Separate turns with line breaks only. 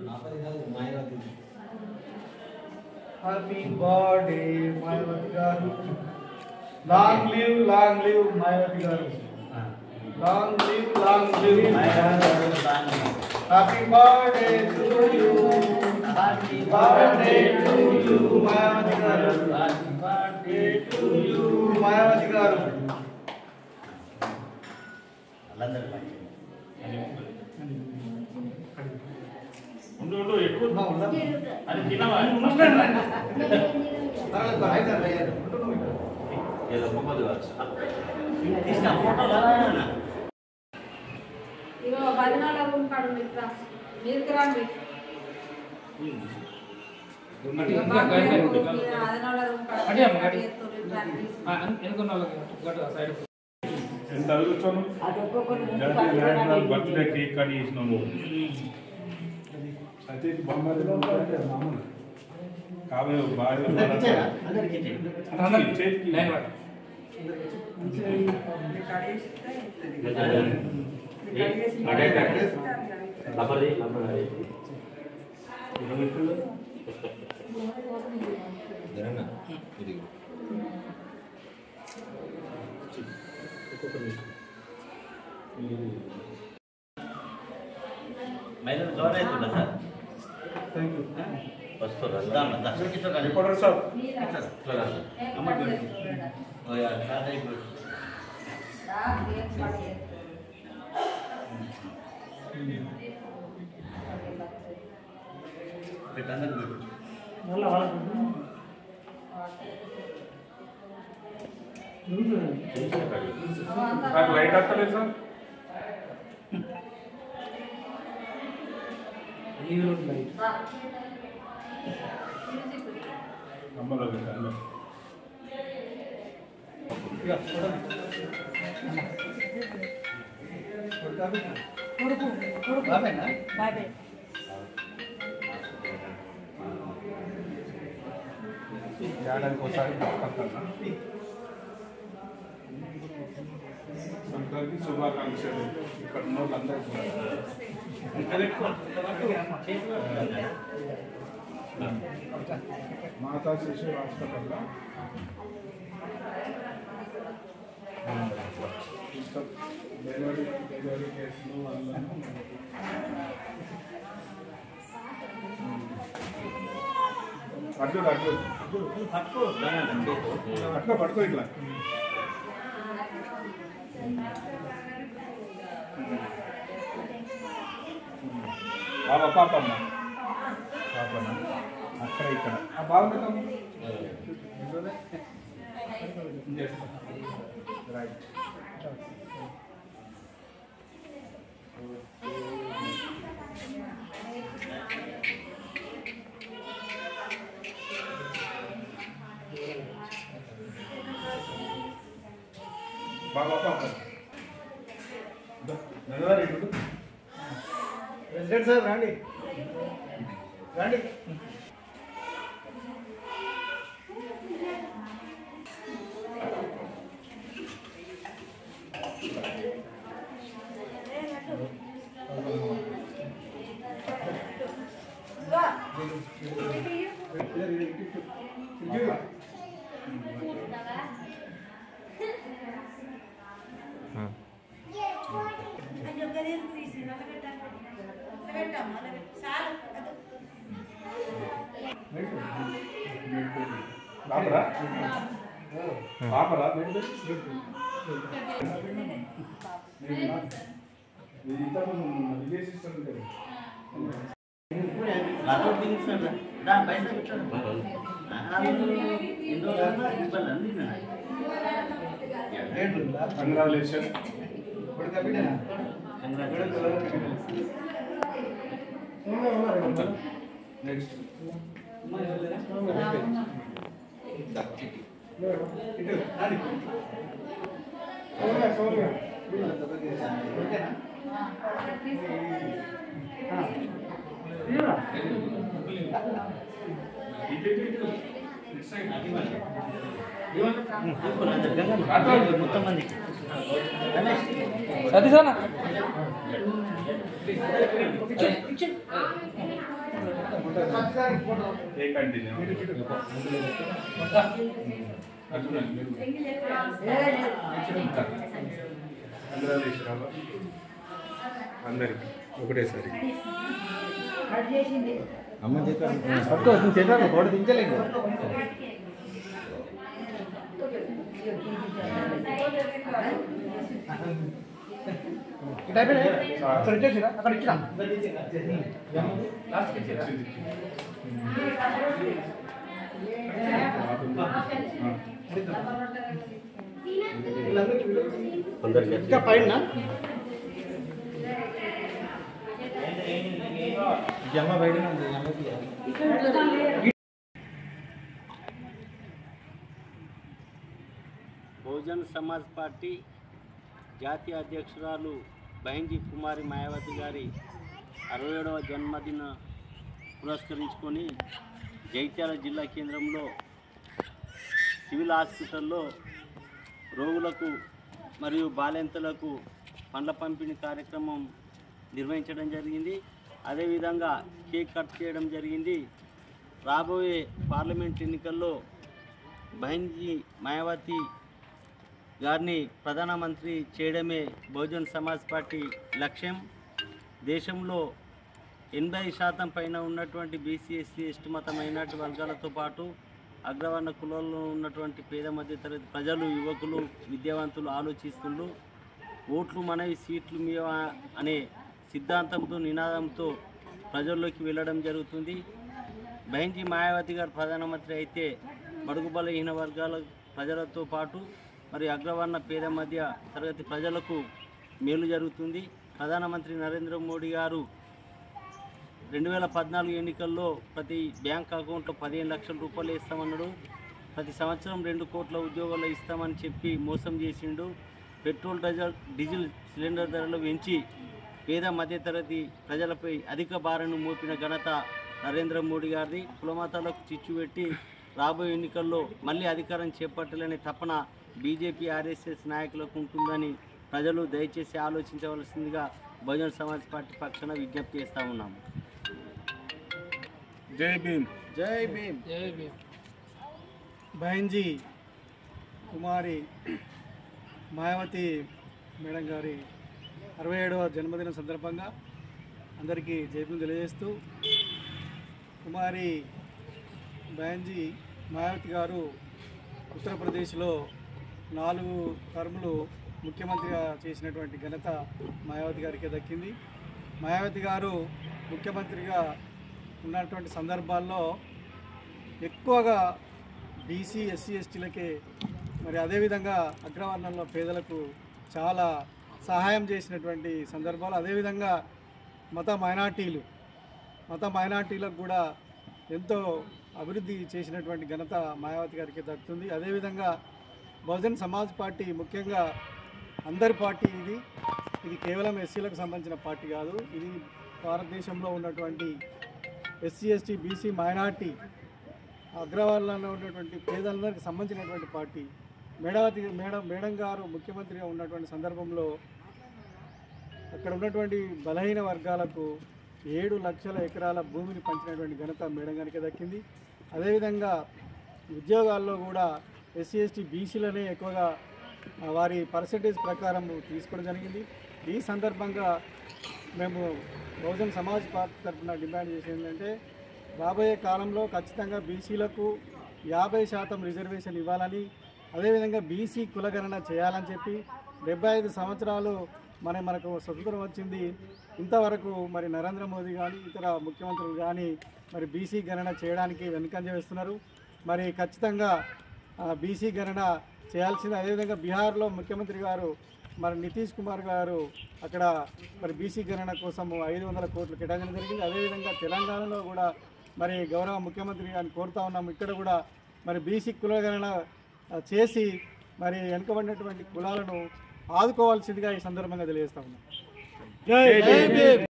Happy birthday Mayawati garu long live long live Mayawati garu long live long live happy birthday to you happy birthday to you Mayawati garu happy birthday to you Mayawati garu
ఉండు ఉండు ఎక్కువ
ఉన్నా, ఉన్నా.
అది తినవా
తర్వాత అయితే అయ్యారు. ఉంటున్నాం ఇక్కడ.
ఇగో బదినాల రూమ్ కాడ ఉంది ఇట్లా మీదకి రండి అదనాల రూమ్ కాడ
అడిగా అమ్మ, అడిగా.
ఎత్తుర్రు ఇట్లా తీసి.
ఎన్నుకున్న వాళ్ళకి గట్టు సైడ్
ఎంత అడుగుతాను బర్త్డే కేక్ కట్ చేసినాము అయితే ఇది బొమ్మలు మామూలు కావే బాగా చేతికి
లైన్ పట్టు
మహిళలు కవర్ అవుతుందా సార్
థ్యాంక్ యూ
వస్తారు వెళ్దాం దర్శనం
రిపోర్టర్ సార్
అమ్మ ఓ యా కాదు ఇప్పుడు
రా, కేక్ కట్ చేస్తారు.
పెట్టందరూ పెట్టు
నాకు లైట్ వస్తలేదు సార్
రా.
అమ్మలో పెట్టండి
బాబేనా
ఏడాదికి ఒకసారి పక్కన సంక్రాంతి శుభాకాంక్షలు ఇక్కడ ఉన్న వాళ్ళందరికీ కూడా. మాతా శిశు హాస్పిటల్లో ఇష్టం డెలివరీ డెలివరీ కేసులు వాళ్ళను అడ్డు అడ్డు
పట్టుకో
అట్లా పట్టుకో ఇట్లా బాబా పాపమ్మ పాపమ్మ అక్కడ ఇక్కడ ఆ బాగుంటుందమ్మ రైట్ బాబా పాపమ్మ నగరాలు ఇప్పుడు
ప్రెసిడెంట్ సార్ రండి రండి
పాపరా పాపరా ఇది ఇంతకుముందు విజయ్ సిస్టర్ ఉంటుంది
రాత్రి దిగుతాడు దా పైసా పెట్టాడు ఎన్నో ఇబ్బంది అంది
కంగ్రాచులేషన్
ఇప్పుడు కప్పిటేనా
నెక్స్ట్
ఇటు రండి ఓకేనా
మొత్తం మంది
సతీష్ అన్న
ఏ కంటిన్యూ అర్జున్ మీరు అందరూ తీసుకురావా అందరికి ఒకటేసారి
పట్టుకో నువ్వు చేసాను ఫోటో దించలేదు ఇటు అయిపోయినాయి అక్కడ ఇచ్చేసిరా అక్కడ ఇచ్చినా ఇంకా పైన జమ బయట ఉంది జమ
బహుజన్ సమాజ్ పార్టీ జాతీయ అధ్యక్షురాలు బహింజీ కుమారి మాయావతి గారి అరవై ఏడవ జన్మదిన పురస్కరించుకొని జైత్యాల జిల్లా కేంద్రంలో సివిల్ హాస్పిటల్లో రోగులకు మరియు బాలెంతలకు పండ్ల పంపిణీ కార్యక్రమం నిర్వహించడం జరిగింది అదేవిధంగా కేక్ కట్ చేయడం జరిగింది రాబోయే పార్లమెంట్ ఎన్నికల్లో బహింజీ మాయావతి గారిని ప్రధానమంత్రి చేయడమే బహుజన్ సమాజ్ పార్టీ లక్ష్యం దేశంలో ఎనభై శాతం పైన ఉన్నటువంటి బీసీ ఎస్సీ ఎస్టీ మత మైనార్టీ వర్గాలతో పాటు అగ్రవర్ణ కులాల్లో ఉన్నటువంటి పేద మధ్యతరగతి ప్రజలు యువకులు విద్యావంతులు ఆలోచిస్తుండ్రు ఓట్లు మనవి సీట్లు మీవ అనే సిద్ధాంతంతో నినాదంతో ప్రజల్లోకి వెళ్ళడం జరుగుతుంది బహింజీ మాయావతి గారు ప్రధానమంత్రి అయితే బడుగు బలహీన వర్గాల ప్రజలతో పాటు మరి అగ్రవర్ణ పేద మధ్య తరగతి ప్రజలకు మేలు జరుగుతుంది ప్రధానమంత్రి నరేంద్ర మోడీ గారు రెండు వేల పద్నాలుగు ఎన్నికల్లో ప్రతి బ్యాంక్ అకౌంట్లో పదిహేను లక్షల రూపాయలు ఇస్తామన్నాడు ప్రతి సంవత్సరం రెండు కోట్ల ఉద్యోగాలు ఇస్తామని చెప్పి మోసం చేసిండు పెట్రోల్ డీజిల్ డీజిల్ సిలిండర్ ధరలు పెంచి పేద మధ్యతరగతి ప్రజలపై అధిక భారాన్ని మోపిన ఘనత నరేంద్ర మోడీ గారిది కులమతాలకు చిచ్చు పెట్టి రాబోయే ఎన్నికల్లో మళ్ళీ అధికారం చేపట్టాలనే తపన బీజేపీ ఆర్ఎస్ఎస్ నాయకులకు ఉంటుందని ప్రజలు దయచేసి ఆలోచించవలసిందిగా బహుజన సమాజ్ పార్టీ పక్షాన విజ్ఞప్తి చేస్తా ఉన్నాము
జై భీమ్
జై భీమ్
జై భీమ్
బహన్జీ కుమారి మాయావతి మేడం గారి అరవై ఏడవ జన్మదిన సందర్భంగా అందరికీ జైపులు తెలియజేస్తూ కుమారి బహన్జీ మాయావతి గారు ఉత్తరప్రదేశ్లో నాలుగు టర్ములు ముఖ్యమంత్రిగా చేసినటువంటి ఘనత మాయావతి గారికి దక్కింది మాయావతి గారు ముఖ్యమంత్రిగా ఉన్నటువంటి సందర్భాల్లో ఎక్కువగా బీసీ ఎస్సీ ఎస్టీలకే మరి అదేవిధంగా అగ్రవర్ణంలో పేదలకు చాలా సహాయం చేసినటువంటి సందర్భాలు అదేవిధంగా మత మైనార్టీలు మత మైనార్టీలకు కూడా ఎంతో అభివృద్ధి చేసినటువంటి ఘనత మాయావతి గారికి దక్కుతుంది అదేవిధంగా బహుజన్ సమాజ్ పార్టీ ముఖ్యంగా అందరి పార్టీ ఇది ఇది కేవలం ఎస్సీలకు సంబంధించిన పార్టీ కాదు ఇది భారతదేశంలో ఉన్నటువంటి ఎస్సీ ఎస్టీ బీసీ మైనార్టీ అగ్రవర్ణంలో ఉన్నటువంటి పేదలందరికీ సంబంధించినటువంటి పార్టీ మేడావతి మేడం మేడం గారు ముఖ్యమంత్రిగా ఉన్నటువంటి సందర్భంలో అక్కడ ఉన్నటువంటి బలహీన వర్గాలకు ఏడు లక్షల ఎకరాల భూమిని పంచినటువంటి ఘనత మేడం గారికి దక్కింది అదేవిధంగా ఉద్యోగాల్లో కూడా ఎస్సీ ఎస్టీ బీసీలనే ఎక్కువగా ఆ, వారి పర్సంటేజ్ ప్రకారం తీసుకోవడం జరిగింది ఈ సందర్భంగా మేము బహుజన్ సమాజ్ పార్టీ తరఫున డిమాండ్ చేసేది ఏంటంటే రాబోయే కాలంలో ఖచ్చితంగా బీసీలకు యాభై శాతం రిజర్వేషన్ ఇవ్వాలని అదేవిధంగా బీసీ కులగణన చేయాలని చెప్పి డెబ్బై ఐదు సంవత్సరాలు మరి మనకు స్వతంత్రం వచ్చింది ఇంతవరకు మరి నరేంద్ర మోదీ కానీ ఇతర ముఖ్యమంత్రులు కానీ మరి బీసీ గణన చేయడానికి వెనుకంజ వేస్తున్నారు మరి ఖచ్చితంగా ఆ, బీసీ గణన చేయాల్సింది అదేవిధంగా బీహార్లో ముఖ్యమంత్రి గారు మరి నితీష్ కుమార్ గారు అక్కడ మరి బీసీ గణన కోసం ఐదు వందల కోట్లు కేటాయించడం జరిగింది అదేవిధంగా తెలంగాణలో కూడా మరి గౌరవ ముఖ్యమంత్రి గారిని కోరుతా ఉన్నాం ఇక్కడ కూడా మరి బీసీ కుల గణన ఆ, చేసి మరి వెనుకబడినటువంటి కులాలను ఆదుకోవాల్సిందిగా ఈ సందర్భంగా తెలియజేస్తా ఉన్నాం జై భీమ్